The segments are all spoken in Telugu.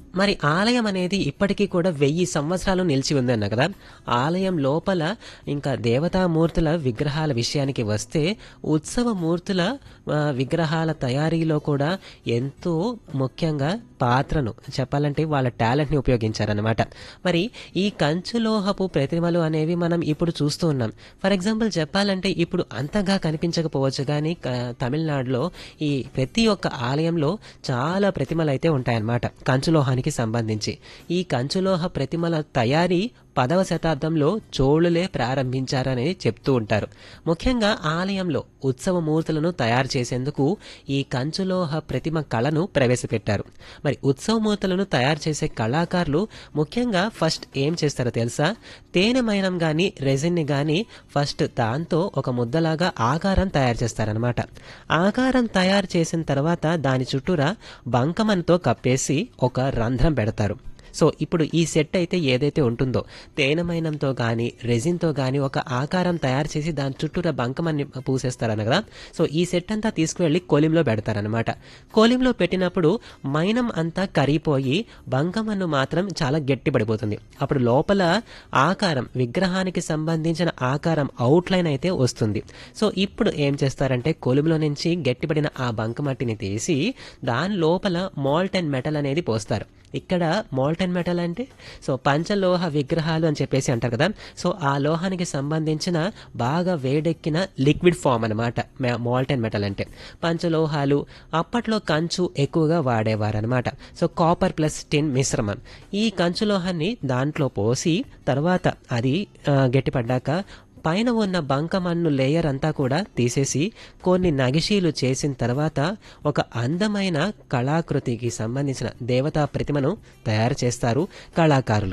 మరి ఆలయం అనేది ఇప్పటికీ కూడా వెయ్యి సంవత్సరాలు నిలిచి ఉంది అన్న కదా ఆలయం లోపల ఇంకా దేవతామూర్తుల విగ్రహాల విషయానికి వస్తే ఉత్సవ మూర్తుల ఆ, విగ్రహాల తయారీలో కూడా ఎంతో ముఖ్యంగా పాత్రను చెప్పాలంటే వాళ్ళ టాలెంట్ని ఉపయోగించారనమాట మరి ఈ కంచులోహపు ప్రతిమలు అనేవి మనం ఇప్పుడు చూస్తూ ఉన్నాం ఫర్ ఎగ్జాంపుల్ చెప్పాలంటే ఇప్పుడు అంతగా కనిపించకపోవచ్చు కానీ క- తమిళనాడులో ఈ ప్రతి ఒక్క ఆలయంలో చాలా ప్రతిమలు అయితే ఉంటాయన్నమాట కంచులోహానికి సంబంధించి ఈ కంచులోహ ప్రతిమల తయారీ పదవ శతాబ్దంలో చోళులే ప్రారంభించారని చెప్తూ ఉంటారు ముఖ్యంగా ఆలయంలో ఉత్సవ మూర్తులను తయారు చేసేందుకు ఈ కంచులోహ ప్రతిమ కళను ప్రవేశపెట్టారు మరి ఉత్సవ మూర్తులను తయారు చేసే కళాకారులు ముఖ్యంగా ఫస్ట్ ఏం చేస్తారో తెలుసా తేనె మైనం గాని రెజిన్ని గాని ఫస్ట్ దాంతో ఒక ముద్దలాగా ఆకారం తయారు చేస్తారనమాట ఆకారం తయారు చేసిన తర్వాత దాని చుట్టూరా బంకమన్తో కప్పేసి ఒక రంధ్రం పెడతారు సో ఇప్పుడు ఈ సెట్ అయితే ఏదైతే ఉంటుందో తేనెమైనంతో కానీ రెజిన్తో కానీ ఒక ఆకారం తయారు చేసి దాని చుట్టూరా బంకమన్ని పూసేస్తారన్న కదా సో ఈ సెట్ అంతా తీసుకువెళ్ళి కోలింలో పెడతారనమాట కోలింలో పెట్టినప్పుడు మైనం అంతా కరిగిపోయి బంకమన్ను మాత్రం చాలా గట్టిపడిపోతుంది అప్పుడు లోపల ఆకారం విగ్రహానికి సంబంధించిన ఆకారం అవుట్లైన్ అయితే వస్తుంది సో ఇప్పుడు ఏం చేస్తారంటే కొలుములో నుంచి గట్టిపడిన ఆ బంకమట్టిని తీసి దాని లోపల మోల్టెన్ మెటల్ అనేది పోస్తారు ఇక్కడ మోల్టెన్ మెటల్ అంటే సో పంచలోహ విగ్రహాలు అని చెప్పేసి అంటారు కదా సో ఆ లోహానికి సంబంధించిన బాగా వేడెక్కిన లిక్విడ్ ఫామ్ అనమాట మోల్టెన్ మెటల్ అంటే పంచలోహాలు అప్పట్లో కంచు ఎక్కువగా వాడేవారు అనమాట సో కాపర్ ప్లస్ టిన్ మిశ్రమం ఈ కంచులోహాన్ని దాంట్లో పోసి తర్వాత అది ఆ, గట్టిపడ్డాక పైన ఉన్న బంకమన్ను లేయర్ అంతా కూడా తీసేసి కొన్ని నగిషీలు చేసిన తర్వాత ఒక అందమైన కళాకృతికి సంబంధించిన దేవతా ప్రతిమను తయారు చేస్తారు కళాకారులు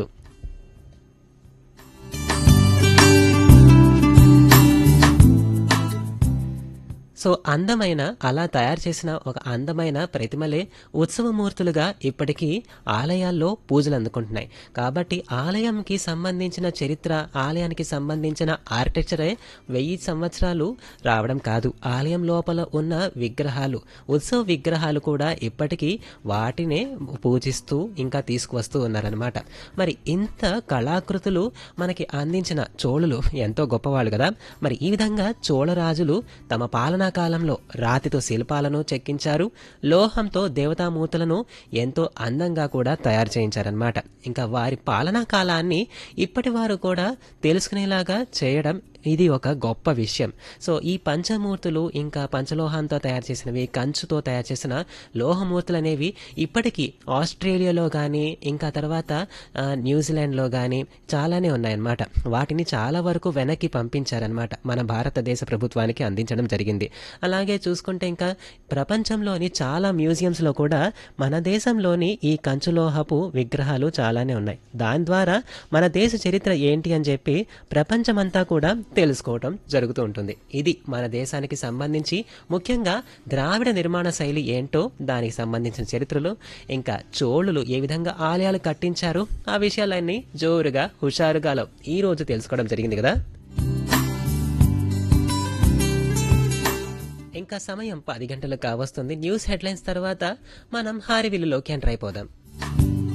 సో అందమైన అలా తయారు చేసిన ఒక అందమైన ప్రతిమలే ఉత్సవమూర్తులుగా ఇప్పటికీ ఆలయాల్లో పూజలు అందుకుంటున్నాయి కాబట్టి ఆలయంకి సంబంధించిన చరిత్ర ఆలయానికి సంబంధించిన ఆర్కిటెక్చరే వెయ్యి సంవత్సరాలు రావడం కాదు ఆలయం లోపల ఉన్న విగ్రహాలు ఉత్సవ విగ్రహాలు కూడా ఇప్పటికీ వాటినే పూజిస్తూ ఇంకా తీసుకువస్తూ ఉన్నారనమాట మరి ఇంత కళాకృతులు మనకి అందించిన చోళులు ఎంతో గొప్పవాళ్ళు కదా మరి ఈ విధంగా చోళరాజులు తమ పాలనా కాలంలో రాతితో శిల్పాలను చెక్కించారు లోహంతో దేవతామూర్తులను ఎంతో అందంగా కూడా తయారు చేయించారనమాట ఇంకా వారి పాలనా కాలాన్ని ఇప్పటి వారు కూడా తెలుసుకునేలాగా చేయడం ఇది ఒక గొప్ప విషయం సో ఈ పంచమూర్తులు ఇంకా పంచలోహంతో తయారు చేసినవి కంచుతో తయారు చేసిన లోహమూర్తులు అనేవి ఇప్పటికీ ఆస్ట్రేలియాలో కానీ ఇంకా తర్వాత ఆ, న్యూజిలాండ్లో కానీ చాలానే ఉన్నాయన్నమాట వాటిని చాలా వరకు వెనక్కి పంపించారనమాట మన భారతదేశ ప్రభుత్వానికి అందించడం జరిగింది అలాగే చూసుకుంటే ఇంకా ప్రపంచంలోని చాలా మ్యూజియంస్లో కూడా మన దేశంలోని ఈ కంచులోహపు విగ్రహాలు చాలానే ఉన్నాయి దాని ద్వారా మన దేశ చరిత్ర ఏంటి అని చెప్పి ప్రపంచమంతా కూడా తెలుసుకోవటం జరుగుతూ ఉంటుంది ఇది మన దేశానికి సంబంధించి ముఖ్యంగా ద్రావిడ నిర్మాణ శైలి ఏంటో దానికి సంబంధించిన చరిత్రలు ఇంకా చోళులు ఏ విధంగా ఆలయాలు కట్టించారు ఆ విషయాలన్నీ జోరుగా హుషారుగా ఈ రోజు తెలుసుకోవడం జరిగింది కదా ఇంకా సమయం పది గంటలు కావస్తుంది న్యూస్ హెడ్లైన్స్ తర్వాత మనం హారివిల్లులోకి ఎంటర్ అయిపోదాం